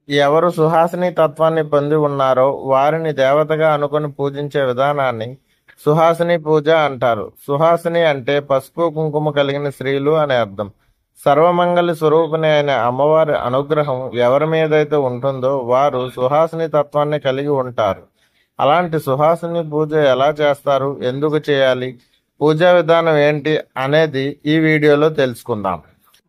ఎవరు సుహాసిని తత్వాన్ని పొంది ఉన్నారో వారిని దేవతగా అనుకుని పూజించే విధానాన్ని సుహాసిని పూజ అంటారు సుహాసిని అంటే పసుపు కుంకుమ కలిగిన స్త్రీలు అనే అర్థం సర్వమంగళి స్వరూపిణి అయిన అమ్మవారి అనుగ్రహం ఎవరి మీదైతే ఉంటుందో వారు సుహాసిని తత్వాన్ని కలిగి ఉంటారు అలాంటి సుహాసిని పూజ ఎలా చేస్తారు ఎందుకు చేయాలి పూజా విధానం ఏంటి అనేది ఈ వీడియోలో తెలుసుకుందాం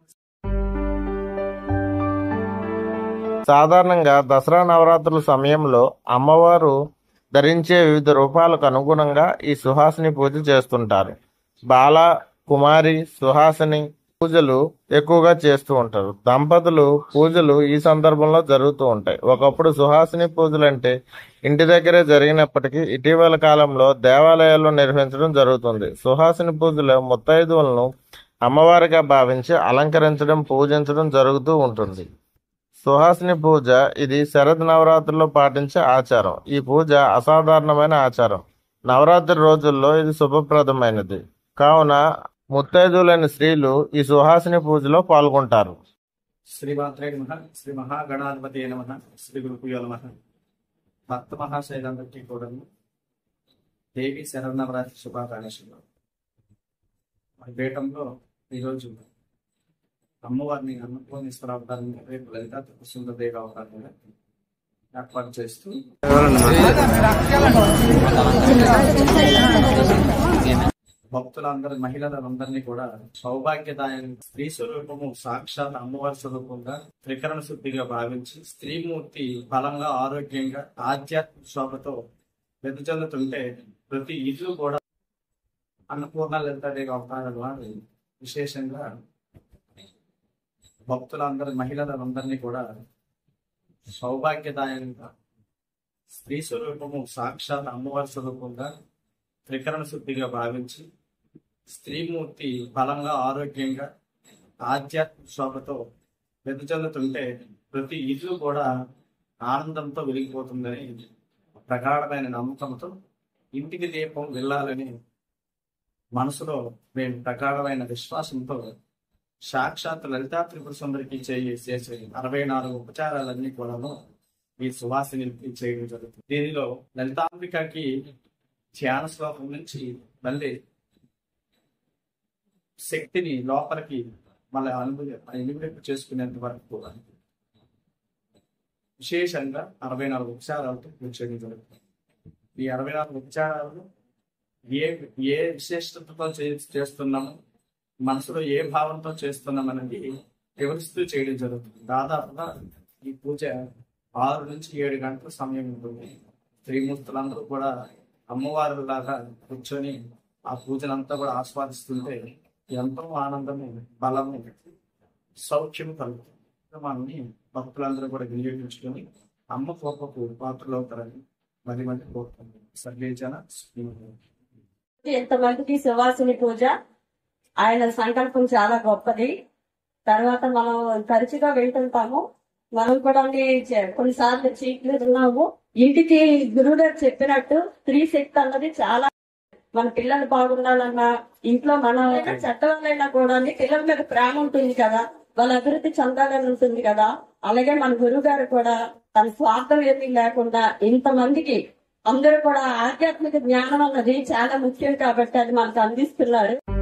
సాధారణంగా దసరా నవరాత్రుల సమయంలో అమ్మవారు ధరించే వివిధ రూపాలకు అనుగుణంగా ఈ సుహాసిని పూజ చేస్తుంటారు బాల కుమారి సుహాసిని పూజలు ఎక్కువగా చేస్తూ ఉంటారు దంపతులు పూజలు ఈ సందర్భంలో జరుగుతూ ఉంటాయి ఒకప్పుడు సుహాసిని పూజలు అంటే ఇంటి దగ్గరే జరిగినప్పటికీ ఇటీవల కాలంలో దేవాలయాల్లో నిర్వహించడం జరుగుతుంది సుహాసిని పూజలో ముత్తైదువులను అమ్మవారిగా భావించి అలంకరించడం పూజించడం జరుగుతూ ఉంటుంది సుహాసిని పూజ ఇది శరద్ నవరాత్రుల్లో పాటించే ఆచారం ఈ పూజ అసాధారణమైన ఆచారం నవరాత్రి రోజుల్లో ఇది శుభప్రదమైనది కావున ముత్తైదులైన స్త్రీలు ఈ సుహాసిని పూజలో పాల్గొంటారు శ్రీమాత్రే నమ శ్రీ మహాగణాధిపతి నమ శ్రీ గురుకుయో నమ భక్త మహాశైలందరికీ కూడా దేవి శరణవరాత్రి శుభాకాంక్షలు మన పీఠంలో ఈరోజు అమ్మవారిని అన్నపూర్ణేశ్వర అవతారంగా రేపు లలిత సుందరదేవి అవతారంగా ఏర్పాటు చేస్తూ భక్తులందరి మహిళలందరినీ కూడా సౌభాగ్యదాయం స్త్రీ స్వరూపము సాక్షాత్ అమ్మవారి స్వరూపంగా త్రికరణ శుద్ధిగా భావించి స్త్రీమూర్తి బలంగా ఆరోగ్యంగా ఆధ్యాత్మిక శోభతో వెదజల్లుతుంటే ప్రతి ఇల్లు కూడా అన్నపూర్ణ లలితాదేవి అవతారాల వారు విశేషంగా భక్తులందరి మహిళలందరినీ కూడా సౌభాగ్యదాయంగా స్త్రీ స్వరూపము సాక్షాత్ అమ్మవారి స్వరూపంగా త్రికరణ శుద్ధిగా భావించి స్త్రీమూర్తి బలంగా ఆరోగ్యంగా ఆధ్యాత్మిక శోభతో వెదజల్లుతుంటే ప్రతి ఇల్లు కూడా ఆనందంతో వెలిగిపోతుందని ప్రగాఢమైన నమ్మకంతో ఇంటికి దీపం వెళ్ళాలని మనసులో మేము ప్రగాఢమైన విశ్వాసంతో సాక్షాత్ లలితా త్రిపుర సుందరికి చేయి చేసే అరవై నాలుగు ఉపచారాలన్నీ కూడాను ఈ సువాసిని చేయడం జరుగుతుంది దీనిలో లలితాంబికకి ధ్యాన శ్లోకం నుంచి మళ్ళీ శక్తిని లోపలికి మళ్ళీ అనుభవి ఎలిమినేట్ చేసుకునేంత వరకు కూడా విశేషంగా అరవై నాలుగు ఉపచారాలతో పూర్తి జరుగుతుంది ఈ అరవై నాలుగు ఉపచారాలు ఏ ఏ విశేషతతో చే- చేస్తున్నాము మనసులో ఏ భావంతో చేస్తున్నాం అనేది వివరిస్తూ చేయడం జరుగుతుంది దాదాపుగా ఈ పూజ ఆరు నుంచి ఏడు గంటల సమయం ఉంటుంది త్రిమూర్తులందరూ కూడా అమ్మవారి లాగా కూర్చొని ఆ పూజనంతా కూడా ఆస్వాదిస్తుంటే ఎంతో ఆనందము బలము సౌఖ్యం కలుగుతుంది మనల్ని భక్తులందరూ కూడా వినియోగించుకొని అమ్మ కోపకు పాత్రలు అవుతారని మరి మరి కోరుతుంది సర్వేజన ఎంతమందికి సువాసిని పూజ ఆయన సంకల్పం చాలా గొప్పది తర్వాత మనం తరచుగా వింటుంటాము మనం కూడా చే- కొన్నిసార్లు చీట్లు ఉన్నాము ఇంటికి గురువు గారు చెప్పినట్టు స్త్రీ శక్తి అన్నది చాలా మన పిల్లలు బాగుండాలన్నా ఇంట్లో మన చెత్తవాళ్ళైనా కూడా పిల్లల మీద ప్రేమ ఉంటుంది కదా వాళ్ళ అభివృద్ధి చెందాలని ఉంటుంది కదా అలాగే మన గురువు గారు కూడా తన స్వార్థం ఏమీ లేకుండా ఇంతమందికి అందరూ కూడా ఆధ్యాత్మిక జ్ఞానం అన్నది చాలా ముఖ్యం కాబట్టి అది మనకు అందిస్తున్నారు